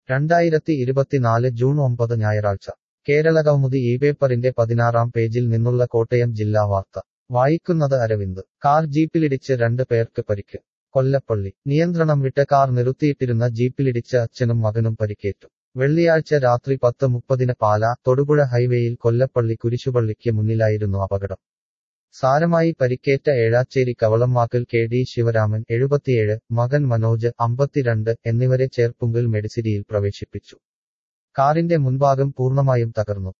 രണ്ടായിരത്തി ഇരുപത്തിനാല് ജൂൺ ഒമ്പത് ഞായറാഴ്ച കേരളകൗമുദി ഈ പേപ്പറിന്റെ പതിനാറാം പേജിൽ നിന്നുള്ള കോട്ടയം ജില്ലാ വാർത്ത വായിക്കുന്നത് അരവിന്ദ് കാർ ജീപ്പിലിടിച്ച് രണ്ട് പേർക്ക് പരിക്ക് കൊല്ലപ്പള്ളി നിയന്ത്രണം വിട്ട കാർ നിർത്തിയിട്ടിരുന്ന ജീപ്പിലിടിച്ച് അച്ഛനും മകനും പരിക്കേറ്റു വെള്ളിയാഴ്ച രാത്രി പത്ത് മുപ്പതിന് പാല തൊടുപുഴ ഹൈവേയിൽ കൊല്ലപ്പള്ളി കുരിശുപള്ളിക്ക് മുന്നിലായിരുന്നു അപകടം സാരമായി പരിക്കേറ്റ ഏഴാച്ചേരി കവളമ്മാക്കൽ കെ ഡി ശിവരാമൻ എഴുപത്തിയേഴ് മകൻ മനോജ് അമ്പത്തിരണ്ട് എന്നിവരെ ചേർപ്പുങ്കിൽ മെഡിസിറ്റിയിൽ പ്രവേശിപ്പിച്ചു കാറിന്റെ മുൻഭാഗം പൂർണ്ണമായും തകർന്നു